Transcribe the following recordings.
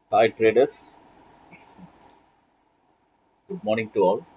Hi traders, good morning to all.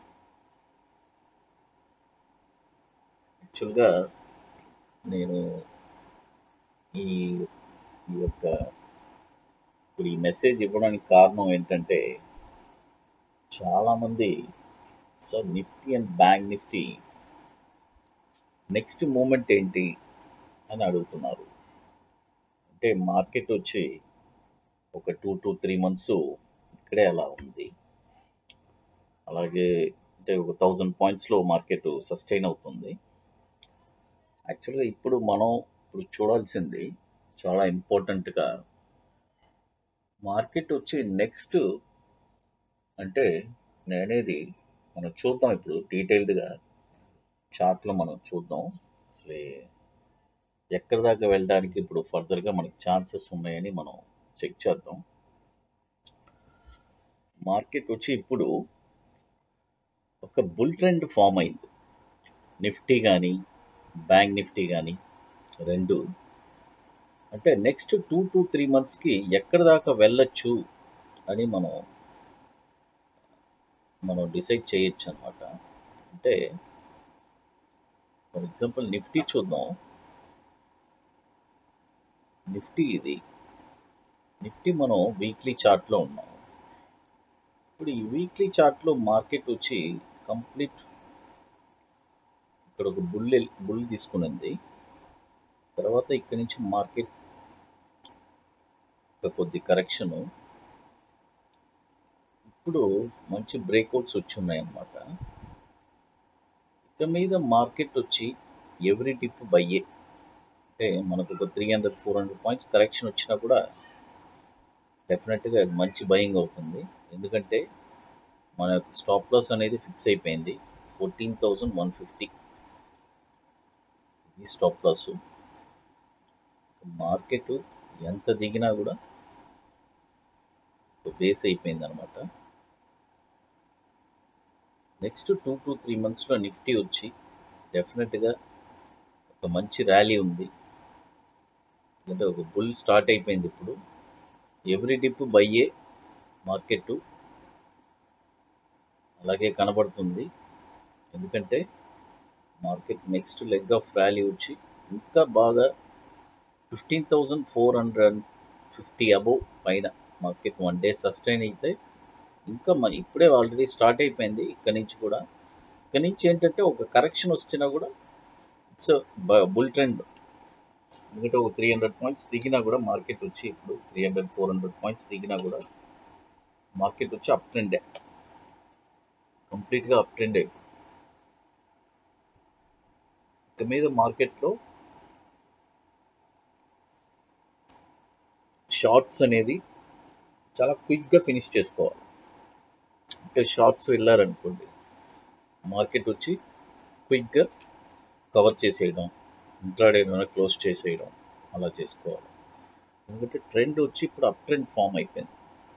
యాక్చువల్గా నేను ఈ ఈ యొక్క ఇప్పుడు ఈ మెసేజ్ ఇవ్వడానికి కారణం ఏంటంటే చాలామంది sir Nifty and bank Nifty next movement ఏంటి అని అడుగుతున్నారు అంటే మార్కెట్ వచ్చి ఒక టూ టు త్రీ మంత్స్ ఇక్కడే అలా ఉంది అలాగే అంటే ఒక థౌజండ్ పాయింట్స్లో మార్కెట్ సస్టైన్ అవుతుంది యాక్చువల్గా ఇప్పుడు మనం ఇప్పుడు చూడాల్సింది చాలా ఇంపార్టెంట్గా మార్కెట్ వచ్చి నెక్స్ట్ అంటే నేనేది మనం చూద్దాం ఇప్పుడు డీటెయిల్డ్గా చార్ట్లో మనం చూద్దాం అసలు ఎక్కడి దాకా వెళ్ళడానికి ఇప్పుడు ఫర్దర్గా మనకి ఛాన్సెస్ ఉన్నాయని మనం చెక్ చేద్దాం మార్కెట్ వచ్చి ఇప్పుడు ఒక బుల్ ట్రెండ్ ఫామ్ అయింది నిఫ్టీ కానీ బ్యాంక్ నిఫ్టీ కానీ రెండు అంటే నెక్స్ట్ టూ టు త్రీ మంత్స్కి ఎక్కడి దాకా వెళ్ళొచ్చు అని మనం మనం డిసైడ్ చేయొచ్చు అనమాట అంటే ఫర్ ఎగ్జాంపుల్ నిఫ్టీ చూద్దాం నిఫ్టీ ఇది నిఫ్టీ మనం వీక్లీ చార్ట్లో ఉన్నాం ఇప్పుడు ఈ వీక్లీ చార్ట్లో మార్కెట్ వచ్చి కంప్లీట్ ఇక్కడ ఒక బుల్ బుల్ తీసుకునింది తర్వాత ఇక్కడ నుంచి మార్కెట్ ఒక కొద్ది కరెక్షను ఇప్పుడు మంచి బ్రేక్అవుట్స్ వచ్చి ఉన్నాయన్నమాట ఇక మీద మార్కెట్ వచ్చి ఎవ్రీ డిప్ బయ్యే అంటే మనకు ఒక three hundred four hundred points correction వచ్చినా కూడా డెఫినెట్గా మంచి బయింగ్ అవుతుంది ఎందుకంటే మన యొక్క స్టాప్ లాస్ అనేది ఫిక్స్ అయిపోయింది ఫోర్టీన్ థౌజండ్ వన్ ఫిఫ్టీ ఇది స్టాప్ లాస్ మార్కెట్ ఎంత దిగినా కూడా బేస్ అయిపోయింది అనమాట నెక్స్ట్ టూ టు త్రీ మంత్స్లో నిఫ్టీ వచ్చి డెఫినెట్గా ఒక మంచి ర్యాలీ ఉంది అంటే ఒక బుల్ స్టార్ట్ అయిపోయింది ఇప్పుడు ఎవ్రీ డిప్ బయ్యే మార్కెట్ అలాగే కనబడుతుంది ఎందుకంటే market next leg of rally వచ్చి ఇంకా బాగా fifteen thousand four hundred fifty above పైన మార్కెట్ వన్ డే సస్టైన్ అయితే ఇంకా మన ఇప్పుడే ఆల్రెడీ స్టార్ట్ అయిపోయింది ఇక్కడ నుంచి కూడా ఇక్కడ నుంచి ఏంటంటే ఒక కరెక్షన్ వచ్చినా కూడా ఇట్స్ బుల్ ట్రెండ్ ఎందుకంటే ఒక త్రీ హండ్రెడ్ పాయింట్స్ దిగినా కూడా మార్కెట్ వచ్చి ఇప్పుడు three hundred four hundred points దిగినా కూడా మార్కెట్ వచ్చి అప్ ట్రెండే కంప్లీట్గా అప్ ట్రెండే ఇక మీద మార్కెట్లో షార్ట్స్ అనేది చాలా క్విక్గా ఫినిష్ చేసుకోవాలి అంటే షార్ట్స్ వెళ్ళారనుకోండి మార్కెట్ వచ్చి క్విక్గా కవర్ చేసేయడం ఇంట్రాడే క్లోజ్ చేసేయడం అలా చేసుకోవాలి ఎందుకంటే ట్రెండ్ వచ్చి ఇప్పుడు అప్ ట్రెండ్ ఫామ్ అయిపోయింది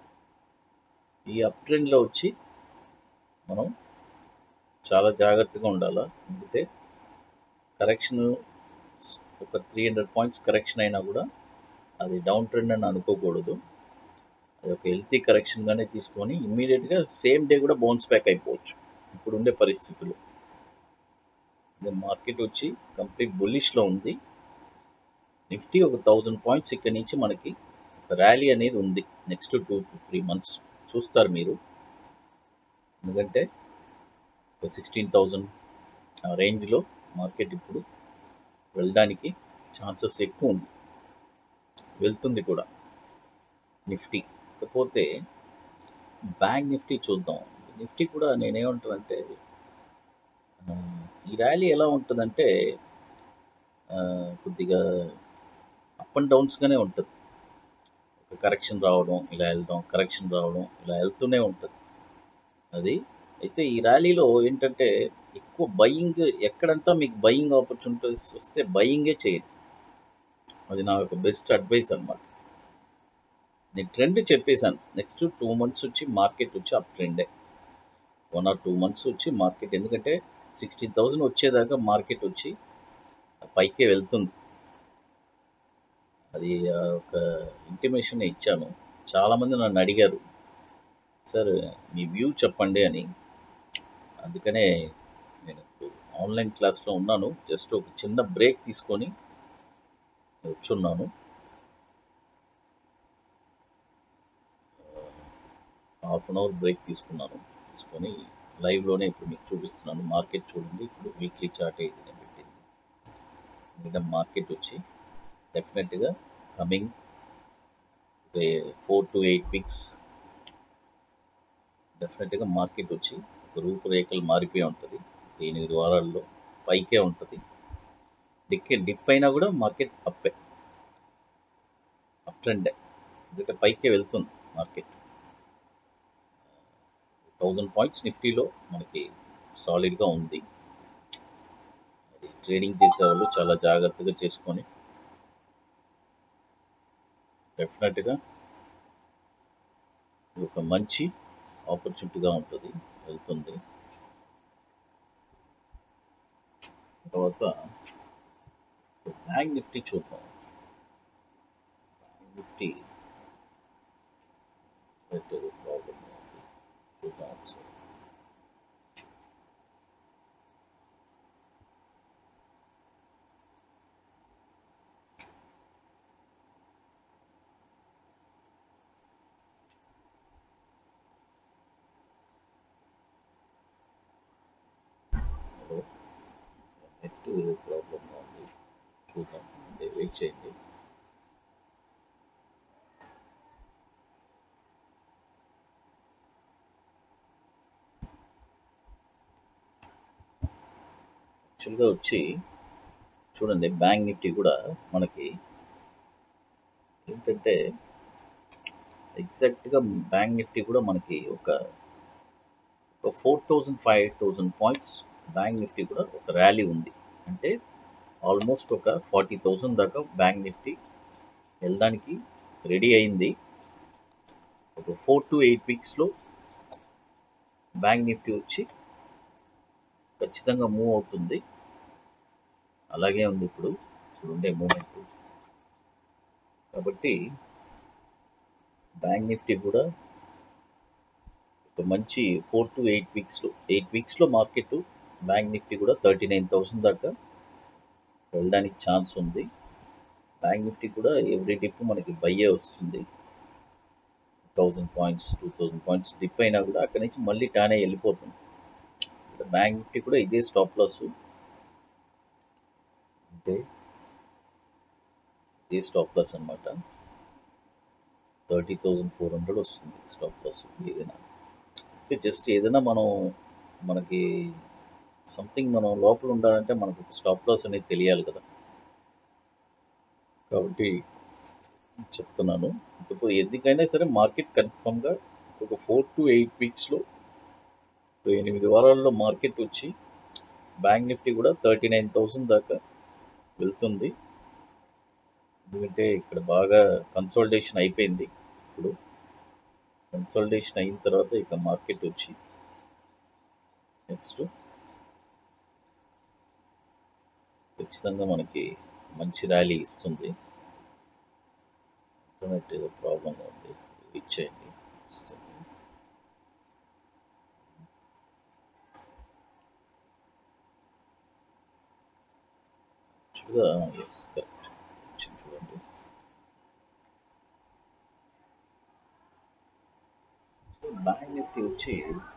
ఈ అప్ ట్రెండ్లో వచ్చి మనం చాలా జాగ్రత్తగా ఉండాలా ఎందుకంటే కరెక్షన్ ఒక త్రీ హండ్రెడ్ పాయింట్స్ కరెక్షన్ అయినా కూడా అది డౌన్ ట్రెండ్ అని అనుకోకూడదు అది ఒక హెల్తీ కరెక్షన్గానే తీసుకొని ఇమ్మీడియట్గా సేమ్ డే కూడా బౌన్స్ బ్యాక్ అయిపోవచ్చు ఇప్పుడు ఉండే పరిస్థితులు మార్కెట్ వచ్చి కంప్లీట్ బుల్లిష్లో ఉంది నిఫ్టీ ఒక థౌజండ్ పాయింట్స్ ఇక్కడ నుంచి మనకి ఒక ర్యాలీ అనేది ఉంది next two to three months చూస్తారు మీరు ఎందుకంటే ఒక సిక్స్టీన్ థౌజండ్ ఆ రేంజ్లో మార్కెట్ ఇప్పుడు వెళ్ళడానికి ఛాన్సెస్ ఎక్కువ ఉంది వెళ్తుంది కూడా నిఫ్టీ కాకపోతే బ్యాంక్ నిఫ్టీ చూద్దాం నిఫ్టీ కూడా నేనేమంటానంటే ఈ ర్యాలీ ఎలా ఉంటుందంటే కొద్దిగా అప్ అండ్ డౌన్స్గానే ఉంటుంది ఒక కరెక్షన్ రావడం ఇలా వెళ్ళడం కరెక్షన్ రావడం ఇలా వెళ్తూనే ఉంటుంది అది అయితే ఈ ర్యాలీలో ఏంటంటే ఎక్కువ బయింగ్ ఎక్కడంతా మీకు బయింగ్ ఆపర్చునిటీస్ వస్తే బయింగే చేయండి అది నా యొక్క బెస్ట్ అడ్వైస్ అనమాట నేను ట్రెండ్ చెప్పేశాను నెక్స్ట్ టూ మంత్స్ వచ్చి మార్కెట్ వచ్చి అప్ ట్రెండే వన్ ఆర్ టూ మంత్స్ వచ్చి మార్కెట్ ఎందుకంటే సిక్స్టీన్ థౌజండ్ వచ్చేదాకా మార్కెట్ వచ్చి పైకే వెళ్తుంది అది ఆ, ఒక ఇంటిమేషన్ ఇచ్చాను చాలామంది నన్ను అడిగారు సార్ మీ వ్యూ చెప్పండి అని అందుకనే నేను ఇప్పుడు ఆన్లైన్ క్లాస్లో ఉన్నాను జస్ట్ ఒక చిన్న బ్రేక్ తీసుకొని వచ్చున్నాను హాఫ్ అన్ అవర్ బ్రేక్ తీసుకున్నాను తీసుకొని లైవ్లోనే ఇప్పుడు మీకు చూపిస్తున్నాను మార్కెట్ చూడండి ఇప్పుడు వీక్లీ చార్ట్ ఇది నేను పెట్టింది ఎందుకంటే మార్కెట్ వచ్చి డెఫినెట్గా coming four to eight weeks డెఫినెట్గా మార్కెట్ వచ్చి ఒక రూపురేఖలు మారిపోయి ఉంటుంది ఎనిమిది వారాల్లో పైకే ఉంటుంది డిక్ డిప్ అయినా కూడా మార్కెట్ అప్పే అప్ ట్రెండే ఎందుకంటే పైకే వెళ్తుంది మార్కెట్ థౌజండ్ పాయింట్స్ నిఫ్టీలో మనకి సాలిడ్గా ఉంది అది ట్రేడింగ్ చేసేవాళ్ళు చాలా జాగ్రత్తగా చేసుకొని డెఫినెట్గా ఇది ఒక మంచి ఆపర్చునిటీగా ఉంటుంది వెళ్తుంది తర్వాత బ్యాంక్ నిఫ్టీ చూద్దాం బ్యాంక్ నిఫ్టీ ప్రాబ్లం చూద్దాం ఒకసారి హలో నెట్ ప్రాబ్లంగా ఉంది చూద్దాం అంటే వెయిట్ చేయండి యాక్చువల్గా వచ్చి చూడండి బ్యాంక్ నిఫ్టీ కూడా మనకి ఏంటంటే ఎగ్జాక్ట్గా బ్యాంక్ నిఫ్టీ కూడా మనకి ఒక ఒక four thousand five thousand points bank Nifty కూడా ఒక ర్యాలీ ఉంది అంటే ఆల్మోస్ట్ ఒక ఫార్టీ థౌజండ్ దాకా బ్యాంక్ నిఫ్టీ వెళ్ళడానికి రెడీ అయింది ఒక ఫోర్ టు ఎయిట్ వీక్స్లో బ్యాంక్ నిఫ్టీ వచ్చి ఖచ్చితంగా మూవ్ అవుతుంది అలాగే ఉంది ఇప్పుడు ఇప్పుడు ఉండే మూమెంట్ కాబట్టి బ్యాంక్ నిఫ్టీ కూడా ఒక మంచి ఫోర్ టు ఎయిట్ వీక్స్లో ఎయిట్ వీక్స్లో మార్కెట్ బ్యాంక్ నిఫ్టీ కూడా థర్టీ నైన్ థౌసండ్ దాకా వెళ్ళడానికి ఛాన్స్ ఉంది బ్యాంక్ నిఫ్టీ కూడా ఎవ్రీ డిప్ మనకి బయ్యే వస్తుంది thousand points two thousand points dip అయినా కూడా అక్కడి నుంచి మళ్ళీ టానే వెళ్ళిపోతుంది ఇక్కడ బ్యాంక్ నిఫ్టీ కూడా ఇదే స్టాప్ లాస్ అంటే ఇదే స్టాప్ లాస్ అనమాట థర్టీ థౌజండ్ ఫోర్ హండ్రెడ్ వస్తుంది స్టాప్ లాస్ ఏదైనా జస్ట్ ఏదైనా మనం మనకి సంథింగ్ మనం లోపల ఉండాలంటే మనకు ఒక స్టాప్ లాస్ అనేది తెలియాలి కదా కాబట్టి చెప్తున్నాను ఇప్పుడు ఎందుకైనా సరే మార్కెట్ కన్ఫర్మ్గా ఒక ఫోర్ టు ఎయిట్ వీక్స్లో ఎనిమిది వారాల్లో మార్కెట్ వచ్చి బ్యాంక్ నిఫ్టీ కూడా థర్టీ నైన్ థౌసండ్ దాకా వెళ్తుంది ఎందుకంటే ఇక్కడ బాగా కన్సల్టేషన్ అయిపోయింది ఇప్పుడు కన్సల్టేషన్ అయిన తర్వాత ఇక మార్కెట్ వచ్చి నెక్స్ట్ ఖచ్చితంగా మనకి మంచి ర్యాలీ ఇస్తుంది ఇంటర్నెట్ ఏదో ప్రాబ్లంగా ఉంది ఇచ్చేయండి ఇస్తుంది యాక్చువల్గా ఎస్ కరెక్ట్ చూడండి బ్యాంక్ నిఫ్టీ వచ్చి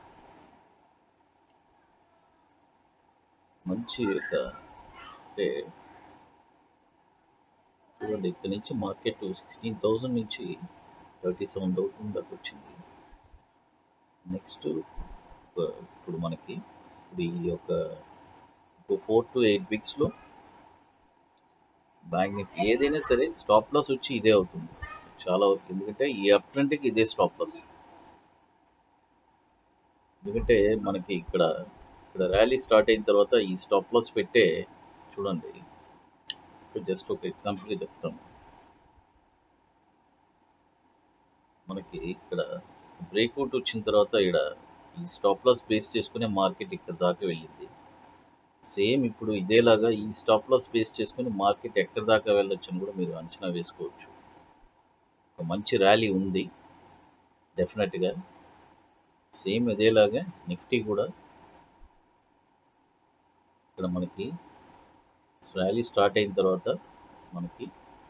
మంచి ఒక అంటే చూడండి ఇక్కడ నుంచి మార్కెట్ సిక్స్టీన్ థౌజండ్ నుంచి థర్టీ సెవెన్ థౌజండ్ దాకా వచ్చింది నెక్స్ట్ ఇప్పుడు మనకి ఇప్పుడు ఈ యొక్క ఫోర్ టు ఎయిట్ వీక్స్లో బ్యాంక్ నిఫ్టీ ఏదైనా సరే స్టాప్ లాస్ వచ్చి ఇదే అవుతుంది చాలా వరకు ఎందుకంటే ఈ అప్ ట్రెండ్కి ఇదే స్టాప్ లాస్ ఎందుకంటే మనకి ఇక్కడ ఇక్కడ ర్యాలీ స్టార్ట్ అయిన తర్వాత ఈ స్టాప్ లాస్ పెట్టే చూడండి జస్ట్ ఒక ఎగ్జాంపుల్గా చెప్తాను మనకి ఇక్కడ బ్రేక్అవుట్ వచ్చిన తర్వాత ఇక్కడ ఈ స్టాప్ లాస్ బేస్ చేసుకునే మార్కెట్ ఇక్కడ దాకా వెళ్ళింది సేమ్ ఇప్పుడు ఇదేలాగా ఈ స్టాప్ లాస్ బేస్ చేసుకుని మార్కెట్ ఎక్కడి దాకా వెళ్ళొచ్చు అని కూడా మీరు అంచనా వేసుకోవచ్చు ఒక మంచి ర్యాలీ ఉంది డెఫినెట్గా సేమ్ ఇదేలాగా నిఫ్టీ కూడా ఇక్కడ మనకి ర్యాలీ స్టార్ట్ అయిన తర్వాత మనకి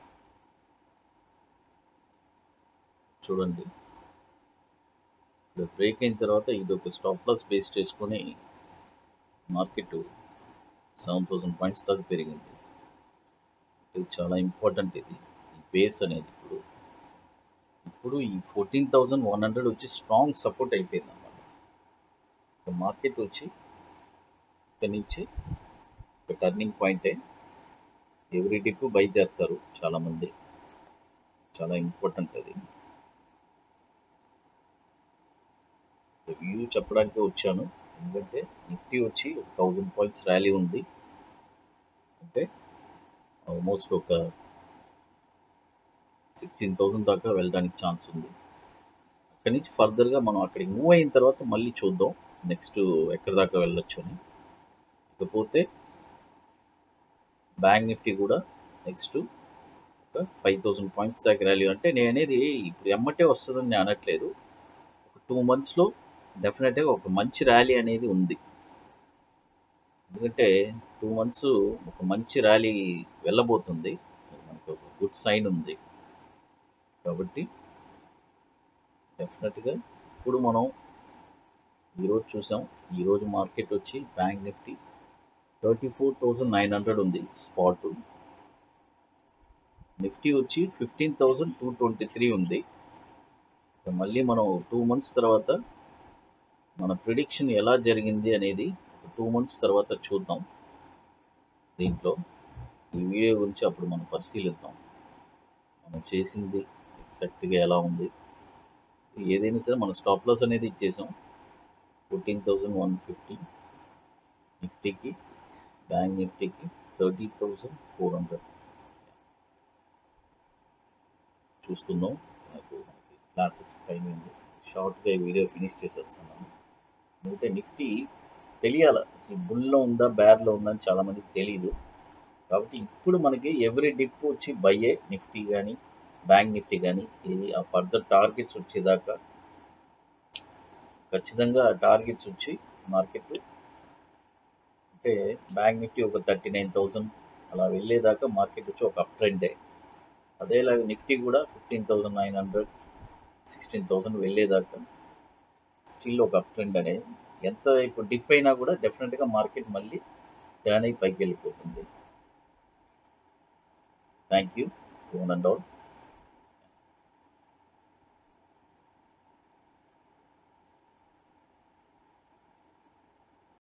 చూడండి ఇక్కడ బ్రేక్ అయిన తర్వాత ఇది ఒక స్టాప్ లాస్ బేస్ చేసుకొని మార్కెట్ సెవెన్ థౌసండ్ పాయింట్స్ దాకా పెరిగింది ఇది చాలా ఇంపార్టెంట్ ఇది ఈ బేస్ అనేది ఇప్పుడు ఇప్పుడు ఈ ఫోర్టీన్ థౌజండ్ వన్ హండ్రెడ్ వచ్చి స్ట్రాంగ్ సపోర్ట్ అయిపోయింది అన్నమాట మార్కెట్ వచ్చి ఇక్కడ నుంచి ఒక టర్నింగ్ పాయింటే ఎవ్రీ డిప్ బై చేస్తారు చాలామంది చాలా ఇంపార్టెంట్ అది వ్యూ చెప్పడానికి వచ్చాను ఎందుకంటే నిఫ్టీ వచ్చి ఒక థౌజండ్ పాయింట్స్ ర్యాలీ ఉంది అంటే ఆల్మోస్ట్ ఒక సిక్స్టీన్ థౌజండ్ దాకా వెళ్ళడానికి ఛాన్స్ ఉంది అక్కడి నుంచి ఫర్దర్గా మనం అక్కడికి మూవ్ అయిన తర్వాత మళ్ళీ చూద్దాం నెక్స్ట్ ఎక్కడి దాకా వెళ్ళొచ్చు అని ఇకపోతే బ్యాంక్ నిఫ్టీ కూడా నెక్స్ట్ ఒక ఫైవ్ థౌజండ్ పాయింట్స్ దాకా ర్యాలీ అంటే నేను అనేది ఇప్పుడు ఎమ్మటే వస్తుందని నేను అనట్లేదు ఒక టూ మంత్స్లో డెఫినెట్గా ఒక మంచి ర్యాలీ అనేది ఉంది ఎందుకంటే టూ మంత్స్ ఒక మంచి ర్యాలీ వెళ్ళబోతుంది మనకు ఒక గుడ్ సైన్ ఉంది కాబట్టి డెఫినెట్గా ఇప్పుడు మనం ఈరోజు చూసాం ఈరోజు మార్కెట్ వచ్చి bank Nifty thirty four thousand nine hundred ఉంది స్పాట్ నిఫ్టీ వచ్చి fifteen thousand two twenty three ఉంది మళ్ళీ మనం టూ మంత్స్ తర్వాత మన ప్రిడిక్షన్ ఎలా జరిగింది అనేది టూ మంత్స్ తర్వాత చూద్దాం దీంట్లో ఈ వీడియో గురించి అప్పుడు మనం పరిశీలిద్దాం మనం చేసింది ఎగ్జాక్ట్గా ఎలా ఉంది ఏదైనా సరే మన స్టాప్ లాస్ అనేది ఇచ్చేసాం ఫోర్టీన్ థౌజండ్ వన్ ఫిఫ్టీ నిఫ్టీకి బ్యాంక్ నిఫ్టీకి థర్టీ థౌజండ్ ఫోర్ హండ్రెడ్ చూస్తున్నాం నాకు క్లాసెస్ టైం ఉంది షార్ట్గా ఈ వీడియో ఫినిష్ చేసేస్తున్నాను ఎందుకంటే నిఫ్టీ తెలియాల అసలు బుల్లో ఉందా బ్యాడ్లో ఉందా అని చాలామందికి తెలియదు కాబట్టి ఇప్పుడు మనకి ఎవ్రీ డిప్ వచ్చి బయ్యే నిఫ్టీ కానీ బ్యాంక్ నిఫ్టీ కానీ ఇది ఆ ఫర్దర్ టార్గెట్స్ వచ్చేదాకా ఖచ్చితంగా టార్గెట్స్ వచ్చి మార్కెట్ అంటే బ్యాంక్ నిఫ్టీ ఒక థర్టీ నైన్ థౌజండ్ అలా వెళ్ళేదాకా మార్కెట్ వచ్చి ఒక అప్ ట్రెండే అదేలాగా నిఫ్టీ కూడా fifteen thousand nine hundred sixteen thousand వెళ్ళేదాకా స్టిల్ ఒక అప్ ట్రెండ్ అనేది ఎంత ఇప్పుడు డిప్ అయినా కూడా డెఫినెట్గా మార్కెట్ మళ్ళీ టర్న్ అయి పైకి వెళ్ళిపోతుంది thank you one and all